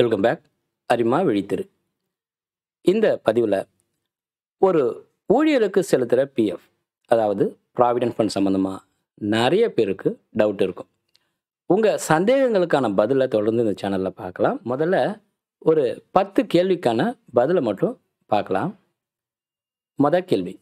welcome back அரிமா விழித்திரு இந்த பதிவில் ஒரு ஊழியருக்கு செலுத்துகிற பிஎஃப் அதாவது ப்ராவிடென்ட் ஃபண்ட் சம்மந்தமாக நிறைய பேருக்கு டவுட் இருக்கும் உங்கள் சந்தேகங்களுக்கான பதிலை தொடர்ந்து இந்த சேனலில் பார்க்கலாம் முதல்ல ஒரு பத்து கேள்விக்கான பதிலை மட்டும் பார்க்கலாம் முதல் கேள்வி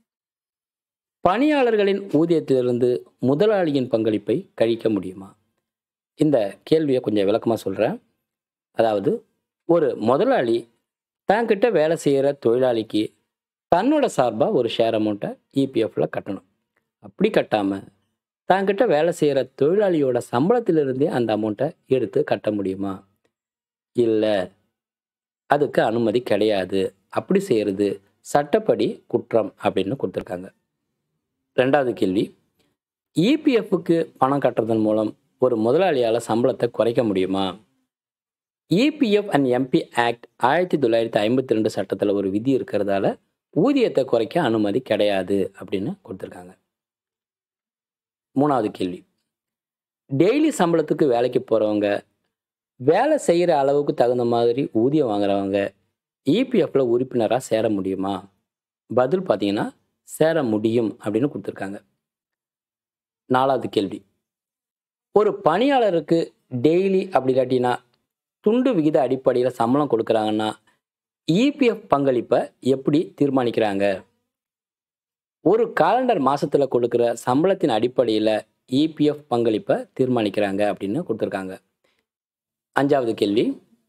பணியாளர்களின் ஊதியத்திலிருந்து முதலாளியின் பங்களிப்பை கழிக்க முடியுமா இந்த கேள்வியை கொஞ்சம் விளக்கமாக சொல்கிறேன் அதாவது ஒரு முதலாளி தன்கிட்ட வேலை செய்கிற தொழிலாளிக்கு தன்னோட சார்பாக ஒரு ஷேர் அமௌண்ட்டை இபிஎஃப்பில் கட்டணும் அப்படி கட்டாமல் தன்கிட்ட வேலை செய்கிற தொழிலாளியோட சம்பளத்திலிருந்தே அந்த அமௌண்ட்டை எடுத்து கட்ட முடியுமா இல்லை அதுக்கு அனுமதி கிடையாது அப்படி செய்கிறது சட்டப்படி குற்றம் அப்படின்னு கொடுத்துருக்காங்க ரெண்டாவது கேள்வி இபிஎஃப்க்கு பணம் கட்டுறதன் மூலம் ஒரு முதலாளியால் சம்பளத்தை குறைக்க முடியுமா இபிஎஃப் அண்ட் எம்பி ஆக்ட் ஆயிரத்தி தொள்ளாயிரத்தி ஐம்பத்தி ரெண்டு சட்டத்தில் ஒரு விதி இருக்கிறதால ஊதியத்தை குறைக்க அனுமதி கிடையாது அப்படின்னு கொடுத்துருக்காங்க மூணாவது கேள்வி டெய்லி சம்பளத்துக்கு வேலைக்கு போகிறவங்க வேலை செய்கிற அளவுக்கு தகுந்த மாதிரி ஊதியம் வாங்குறவங்க இபிஎஃப்ல உறுப்பினராக சேர முடியுமா பதில் பார்த்தீங்கன்னா சேர முடியும் அப்படின்னு கொடுத்துருக்காங்க நாலாவது கேள்வி ஒரு பணியாளருக்கு டெய்லி அப்படி இல்லாட்டினா துண்டு விகித அடிப்படையில் சம்பளம் கொடுக்குறாங்கன்னா இபிஎஃப் பங்களிப்பை எப்படி தீர்மானிக்கிறாங்க ஒரு காலண்டர் மாதத்தில் கொடுக்குற சம்பளத்தின் அடிப்படையில் இபிஎஃப் பங்களிப்பை தீர்மானிக்கிறாங்க அப்படின்னு கொடுத்துருக்காங்க அஞ்சாவது கேள்வி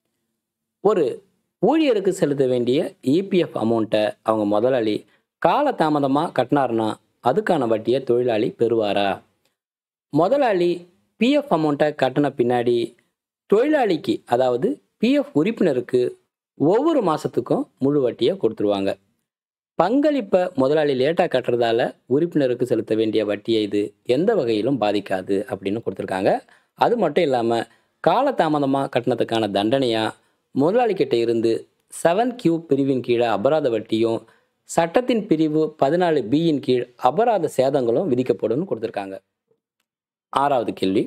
ஒரு ஊழியருக்கு செலுத்த வேண்டிய இபிஎஃப் அமௌண்ட்டை அவங்க முதலாளி காலதாமதமாக கட்டினார்னா அதுக்கான வட்டியை தொழிலாளி பெறுவாரா முதலாளி பிஎஃப் அமௌண்ட்டை கட்டின பின்னாடி தொழிலாளிக்கு அதாவது பிஎஃப் உறுப்பினருக்கு ஒவ்வொரு மாதத்துக்கும் முழு வட்டியை கொடுத்துருவாங்க பங்களிப்பை முதலாளி லேட்டாக கட்டுறதால உறுப்பினருக்கு செலுத்த வேண்டிய வட்டியை இது எந்த வகையிலும் பாதிக்காது அப்படின்னு கொடுத்துருக்காங்க அது மட்டும் இல்லாமல் காலதாமதமாக கட்டினதுக்கான தண்டனையாக முதலாளிக்கிட்ட இருந்து செவன் கியூ பிரிவின் கீழே அபராத வட்டியும் சட்டத்தின் பிரிவு பதினாலு பியின் கீழ் அபராத சேதங்களும் விதிக்கப்படும் கொடுத்துருக்காங்க ஆறாவது கேள்வி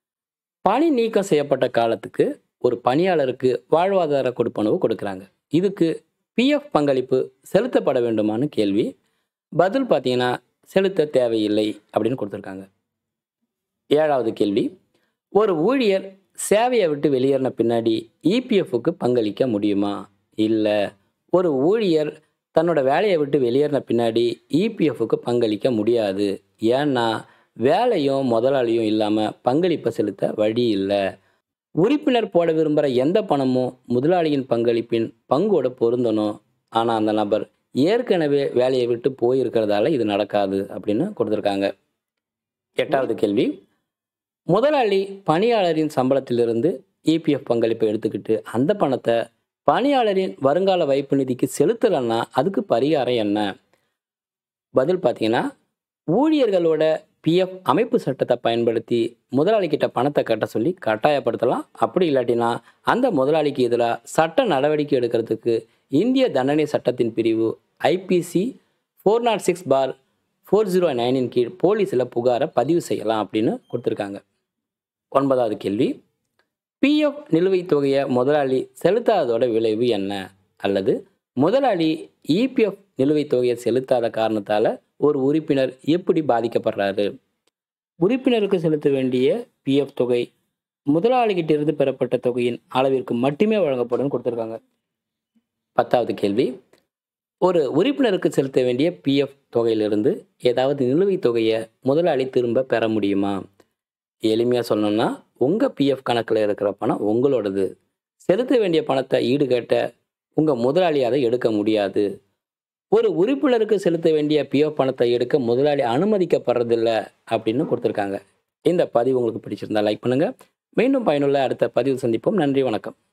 பணி நீக்கம் செய்யப்பட்ட காலத்துக்கு ஒரு பணியாளருக்கு வாழ்வாதார கொடுப்பனவு கொடுக்குறாங்க இதுக்கு பிஎஃப் பங்களிப்பு செலுத்தப்பட வேண்டுமான்னு கேள்வி பதில் பார்த்தீங்கன்னா செலுத்த தேவையில்லை அப்படின்னு கொடுத்துருக்காங்க ஏழாவது கேள்வி ஒரு ஊழியர் சேவையை விட்டு வெளியேறின பின்னாடி இபிஎஃப்க்கு பங்களிக்க முடியுமா இல்லை ஒரு ஊழியர் தன்னோட வேலையை விட்டு வெளியேறின பின்னாடி இபிஎஃப்க்கு பங்களிக்க முடியாது ஏன்னா வேலையும் முதலாளியும் இல்லாமல் பங்களிப்பை செலுத்த வழி இல்லை உறுப்பினர் போட விரும்புகிற எந்த பணமும் முதலாளியின் பங்களிப்பின் பங்கோட பொருந்தணும் ஆனால் அந்த நபர் ஏற்கனவே வேலையை விட்டு போயிருக்கிறதால இது நடக்காது அப்படின்னு கொடுத்துருக்காங்க எட்டாவது கேள்வி முதலாளி பணியாளரின் சம்பளத்திலிருந்து இபிஎஃப் பங்களிப்பை எடுத்துக்கிட்டு அந்த பணத்தை பணியாளரின் வருங்கால வைப்பு நிதிக்கு செலுத்தலைன்னா அதுக்கு பரிகாரம் என்ன பதில் பார்த்தீங்கன்னா ஊழியர்களோட பிஎஃப் அமைப்பு சட்டத்தை பயன்படுத்தி முதலாளிக்கிட்ட பணத்தை கட்ட சொல்லி கட்டாயப்படுத்தலாம் அப்படி இல்லாட்டினா அந்த முதலாளிக்கு எதிராக சட்ட நடவடிக்கை எடுக்கிறதுக்கு இந்திய தண்டனை சட்டத்தின் பிரிவு ஐபிசி ஃபோர் நாட் சிக்ஸ் பார் ஃபோர் ஜீரோ நைனின் கீழ் போலீஸில் புகாரை பதிவு செய்யலாம் அப்படின்னு கொடுத்துருக்காங்க ஒன்பதாவது கேள்வி பிஎஃப் நிலுவைத் தொகையை முதலாளி செலுத்தாததோட விளைவு என்ன அல்லது முதலாளி இபிஎஃப் நிலுவைத் தொகையை செலுத்தாத காரணத்தால் ஒரு உறுப்பினர் எப்படி பாதிக்கப்படுறாரு உறுப்பினருக்கு செலுத்த வேண்டிய பிஎஃப் தொகை முதலாளிகிட்டிருந்து பெறப்பட்ட தொகையின் அளவிற்கு மட்டுமே வழங்கப்படும் கொடுத்துருக்காங்க பத்தாவது கேள்வி ஒரு உறுப்பினருக்கு செலுத்த வேண்டிய பிஎஃப் தொகையிலிருந்து ஏதாவது நிலுவைத் தொகையை முதலாளி திரும்ப பெற முடியுமா எளிமையாக சொல்லணும்னா உங்கள் பிஎஃப் கணக்கில் இருக்கிற பணம் உங்களோடது செலுத்த வேண்டிய பணத்தை ஈடுகட்ட உங்கள் முதலாளி அதை எடுக்க முடியாது ஒரு உறுப்பினருக்கு செலுத்த வேண்டிய பிஎஃப் பணத்தை எடுக்க முதலாளி அனுமதிக்கப்படுறதில்ல அப்படின்னு கொடுத்துருக்காங்க இந்த பதிவு உங்களுக்கு பிடிச்சிருந்தா லைக் பண்ணுங்கள் மீண்டும் பயனுள்ள அடுத்த பதிவு சந்திப்போம் நன்றி வணக்கம்